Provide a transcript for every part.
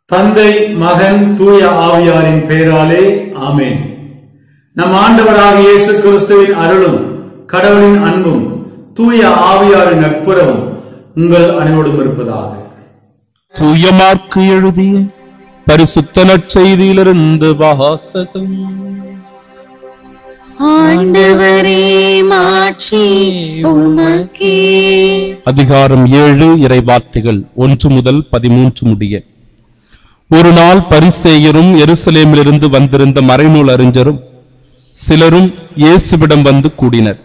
தந்தை மகன் தூய ஆவியாரின் பெயராலே ஆமென் நம் ஆண்டவராக இயேசு கிறிஸ்துவின் அருளும் கடவுளின் அன்பும் தூய ஆவியாரின் நட்புறவும் உங்கள் அனைவரோடும் இருப்பதாக தூய மார்க்கு எழுதிய பரிசுத்த நற்செய்தியிலிருந்து வாசகம் ஆண்டவரே மாட்சி உமக்கே அதிகாரம் ஏழு இறை வார்த்தைகள் ஒன்று முதல் பதிமூன்று முடிய ஒரு நாள் பரிசேயரும் எருசலேமிலிருந்து வந்திருந்த மறைநூல் அறிஞரும் சிலரும் இயேசுவிடம் வந்து கூடினர்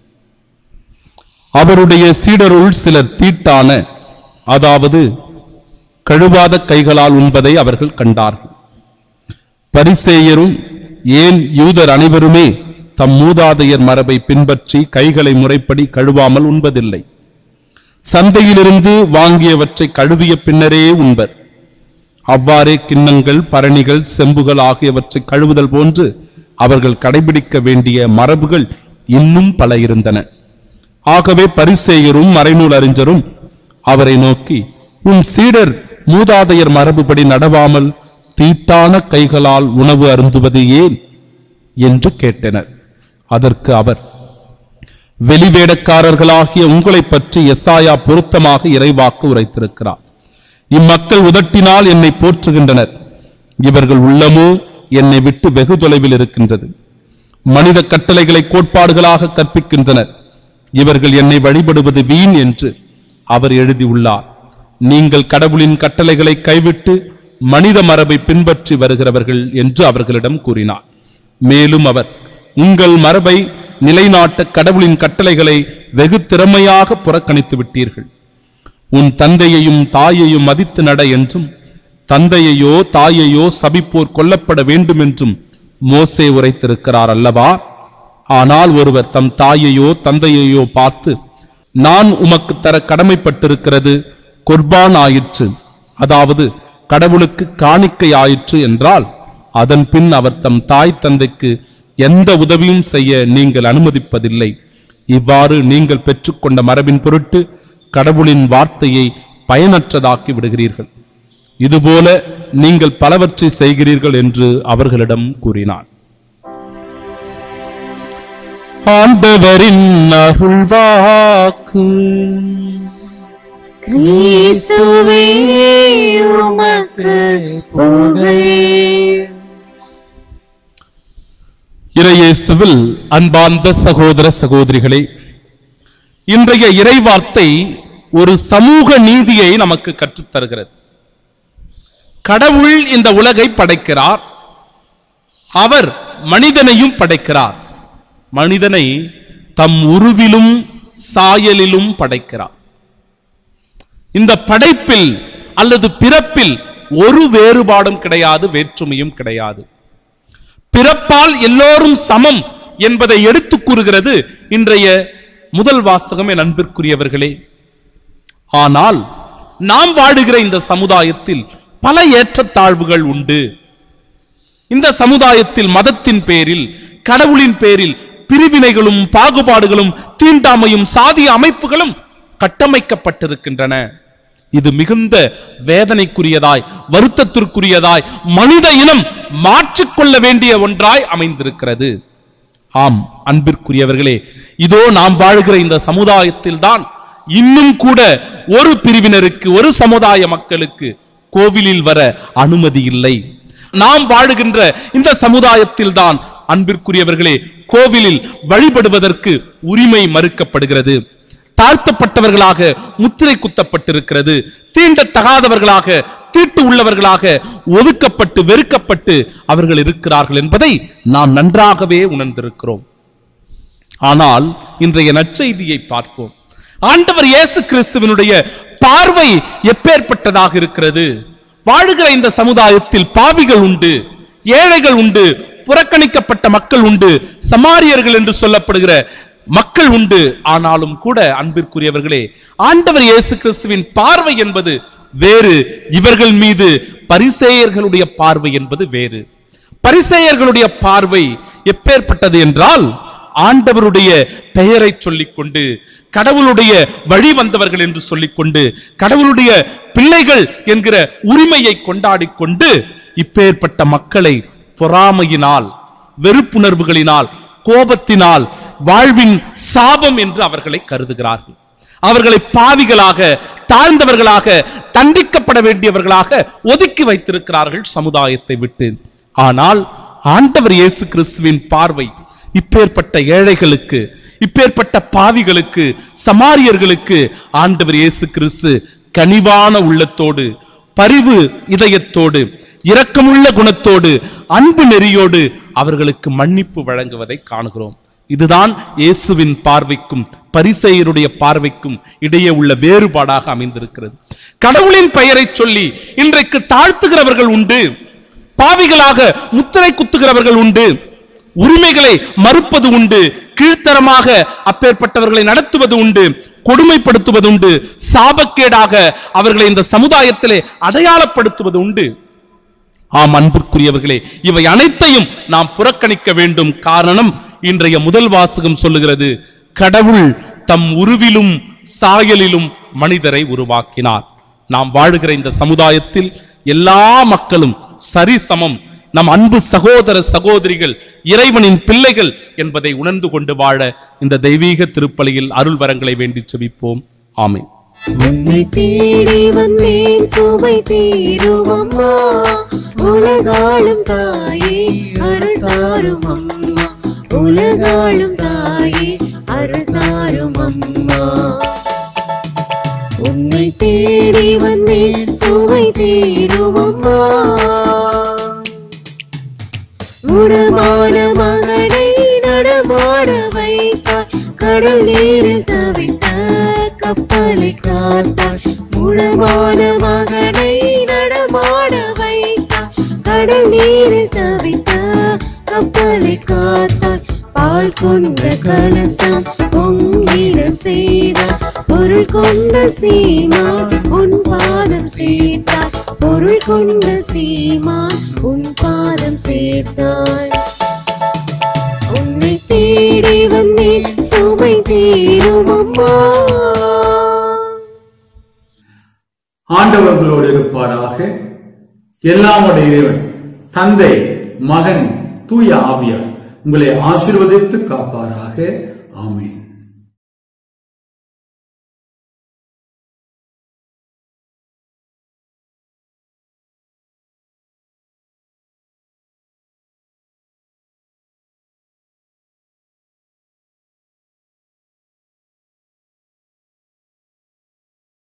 அவருடைய சீடருள் சிலர் தீட்டான அதாவது கழுவாத கைகளால் உண்பதை அவர்கள் கண்டார்கள் பரிசேயரும் ஏன் யூதர் அனைவருமே தம் மூதாதையர் மரபை பின்பற்றி கைகளை முறைப்படி கழுவாமல் உண்பதில்லை சந்தையிலிருந்து வாங்கியவற்றை கழுவிய பின்னரே உண்பர் அவ்வாறே கிண்ணங்கள் பரணிகள் செம்புகள் ஆகியவற்றை கழுவுதல் போன்று அவர்கள் கடைபிடிக்க வேண்டிய மரபுகள் இன்னும் பல இருந்தன ஆகவே பரிசேயரும் மறைநூல் அறிஞரும் அவரை நோக்கி உம் சீடர் மூதாதையர் மரபுபடி நடவாமல் தீட்டான கைகளால் உணவு அருந்துவது ஏன் என்று கேட்டனர் அதற்கு அவர் வெளிவேடக்காரர்களாகிய உங்களைப் பற்றி எஸ்ஆயா பொருத்தமாக இறைவாக்கு உரைத்திருக்கிறார் இம்மக்கள் உதட்டினால் என்னை போற்றுகின்றனர் இவர்கள் உள்ளமோ என்னை விட்டு வெகு தொலைவில் இருக்கின்றது மனித கட்டளைகளை கோட்பாடுகளாக கற்பிக்கின்றனர் இவர்கள் என்னை வழிபடுவது வீண் என்று அவர் எழுதியுள்ளார் நீங்கள் கடவுளின் கட்டளைகளை கைவிட்டு மனித மரபை பின்பற்றி வருகிறவர்கள் என்று அவர்களிடம் கூறினார் மேலும் அவர் உங்கள் மரபை நிலைநாட்ட கடவுளின் கட்டளைகளை வெகு திறமையாக புறக்கணித்து விட்டீர்கள் உன் தந்தையையும் தாயையும் மதித்து நட என்றும் தந்தையையோ தாயையோ சபிப்போர் கொல்லப்பட வேண்டும் என்றும் மோசே உரைத்திருக்கிறார் அல்லவா ஆனால் ஒருவர் தம் தாயையோ தந்தையையோ பார்த்து நான் உமக்கு தர கடமைப்பட்டிருக்கிறது குர்பான் ஆயிற்று அதாவது கடவுளுக்கு காணிக்கை ஆயிற்று என்றால் அதன் பின் அவர் தம் தாய் தந்தைக்கு எந்த உதவியும் செய்ய நீங்கள் அனுமதிப்பதில்லை இவ்வாறு நீங்கள் பெற்றுக்கொண்ட மரபின் பொருட்டு கடவுளின் வார்த்தையை பயனற்றதாக்கி விடுகிறீர்கள் இதுபோல நீங்கள் பலவற்றை செய்கிறீர்கள் என்று அவர்களிடம் கூறினார் ஆண்டவரின் அருள்வாக்கு கிறிஸ்துவே உமக்கு புகழ் இறையேசுவில் அன்பார்ந்த சகோதர சகோதரிகளே இன்றைய இறைவார்த்தை ஒரு சமூக நீதியை நமக்கு கற்றுத் தருகிறது கடவுள் இந்த உலகை படைக்கிறார் அவர் மனிதனையும் படைக்கிறார் மனிதனை தம் உருவிலும் சாயலிலும் படைக்கிறார் இந்த படைப்பில் அல்லது பிறப்பில் ஒரு வேறுபாடும் கிடையாது வேற்றுமையும் கிடையாது பிறப்பால் எல்லோரும் சமம் என்பதை எடுத்துக் கூறுகிறது இன்றைய முதல் வாசகம் என் அன்பிற்குரியவர்களே ஆனால் நாம் வாழுகிற இந்த சமுதாயத்தில் பல ஏற்றத்தாழ்வுகள் உண்டு இந்த சமுதாயத்தில் மதத்தின் பேரில் கடவுளின் பேரில் பிரிவினைகளும் பாகுபாடுகளும் தீண்டாமையும் சாதிய அமைப்புகளும் கட்டமைக்கப்பட்டிருக்கின்றன இது மிகுந்த வேதனைக்குரியதாய் வருத்தத்திற்குரியதாய் மனித இனம் மாற்றிக்கொள்ள வேண்டிய ஒன்றாய் அமைந்திருக்கிறது ஆம் அன்பிற்குரியவர்களே இதோ நாம் வாழ்கிற இந்த சமுதாயத்தில் தான் இன்னும் கூட ஒரு பிரிவினருக்கு ஒரு சமுதாய மக்களுக்கு கோவிலில் வர அனுமதி இல்லை நாம் வாழுகின்ற இந்த சமுதாயத்தில் தான் அன்பிற்குரியவர்களே கோவிலில் வழிபடுவதற்கு உரிமை மறுக்கப்படுகிறது தாழ்த்தப்பட்டவர்களாக முத்திரை குத்தப்பட்டிருக்கிறது தீண்டத்தகாதவர்களாக தீட்டு உள்ளவர்களாக ஒதுக்கப்பட்டு வெறுக்கப்பட்டு அவர்கள் இருக்கிறார்கள் என்பதை நாம் நன்றாகவே உணர்ந்திருக்கிறோம் ஆனால் இன்றைய நற்செய்தியை பார்ப்போம் ஆண்டவர் இயேசு கிறிஸ்துவினுடைய பார்வை எப்பேற்பட்டதாக இருக்கிறது வாழுகிற இந்த சமுதாயத்தில் பாவிகள் உண்டு ஏழைகள் உண்டு புறக்கணிக்கப்பட்ட மக்கள் உண்டு சமாரியர்கள் என்று சொல்லப்படுகிற மக்கள் உண்டு ஆனாலும் கூட அன்பிற்குரியவர்களே ஆண்டவர் இயேசு கிறிஸ்துவின் பார்வை என்பது வேறு இவர்கள் மீது பரிசேயர்களுடைய பார்வை என்பது வேறு பரிசேயர்களுடைய பார்வை எப்பேற்பட்டது என்றால் ஆண்டவருடைய பெயரை சொல்லிக்கொண்டு கடவுளுடைய வழி வந்தவர்கள் என்று சொல்லிக்கொண்டு கடவுளுடைய பிள்ளைகள் என்கிற உரிமையை கொண்டாடிக் கொண்டு இப்பேற்பட்ட மக்களை பொறாமையினால் வெறுப்புணர்வுகளினால் கோபத்தினால் வாழ்வின் சாபம் என்று அவர்களை கருதுகிறார்கள் அவர்களை பாவிகளாக தாழ்ந்தவர்களாக தண்டிக்கப்பட வேண்டியவர்களாக ஒதுக்கி வைத்திருக்கிறார்கள் சமுதாயத்தை விட்டு ஆனால் ஆண்டவர் இயேசு கிறிஸ்துவின் பார்வை இப்பேற்பட்ட ஏழைகளுக்கு இப்பேற்பட்ட பாவிகளுக்கு சமாரியர்களுக்கு ஆண்டவர் இயேசு கிறிஸ்து கனிவான உள்ளத்தோடு பரிவு இதயத்தோடு இரக்கமுள்ள குணத்தோடு அன்பு நெறியோடு அவர்களுக்கு மன்னிப்பு வழங்குவதை காணுகிறோம் இதுதான் இயேசுவின் பார்வைக்கும் பரிசெயருடைய பார்வைக்கும் இடையே உள்ள வேறுபாடாக அமைந்திருக்கிறது கடவுளின் பெயரை சொல்லி இன்றைக்கு தாழ்த்துகிறவர்கள் உண்டு பாவிகளாக முத்திரை குத்துகிறவர்கள் உண்டு உரிமைகளை மறுப்பது உண்டு கீழ்த்தரமாக அப்பேற்பட்டவர்களை நடத்துவது உண்டு கொடுமைப்படுத்துவது உண்டு சாபக்கேடாக அவர்களை இந்த சமுதாயத்திலே அடையாளப்படுத்துவது உண்டு ஆம் அன்பிற்குரியவர்களே இவை அனைத்தையும் நாம் புறக்கணிக்க வேண்டும் காரணம் இன்றைய முதல் வாசகம் சொல்லுகிறது கடவுள் தம் உருவிலும் சாயலிலும் மனிதரை உருவாக்கினார் நாம் வாழுகிற இந்த சமுதாயத்தில் எல்லா மக்களும் சரிசமம் நம் அன்பு சகோதர சகோதரிகள் இறைவனின் பிள்ளைகள் என்பதை உணர்ந்து கொண்டு வாழ இந்த தெய்வீக திருப்பலியில் அருள் வரங்களை வேண்டி செபிப்போம் ஆமென் உன்னை தேடி வந்தேன் சுவை தீருமம்மா உலகாளும் தாயே அருள் தாரும் அம்மா உலகாளும் தாயே அருள் தாரும் அம்மா உன்னை தேடி வந்தேன் சுவை தீருமம்மா முடமான மகனை நடமாட வைத்தாய் கடல் நீரில் தவித்த கப்பலை காத்தாய் முடமான மகனை நடமாட வைத்தாய் கடல் நீரில் தவித்த கப்பலை காத்தாய் பால் கொண்ட கலசம் பொங்கிட செய்தாய் பொருள் கொண்ட சீமான் உன் பாதம் சேர்த்தாய் பொருள் கொண்ட சீமான் உன் பாதம் சேர்த்தாய் உன்னை தேடி வந்தேன் சுமை தீரும் அம்மா ஆண்டவர்களோடு இருப்பாராக எல்லாமுடைய இறைவன் தந்தை மகன் தூய ஆவியார் உங்களை ஆசீர்வதித்து காப்பாராக ஆமென்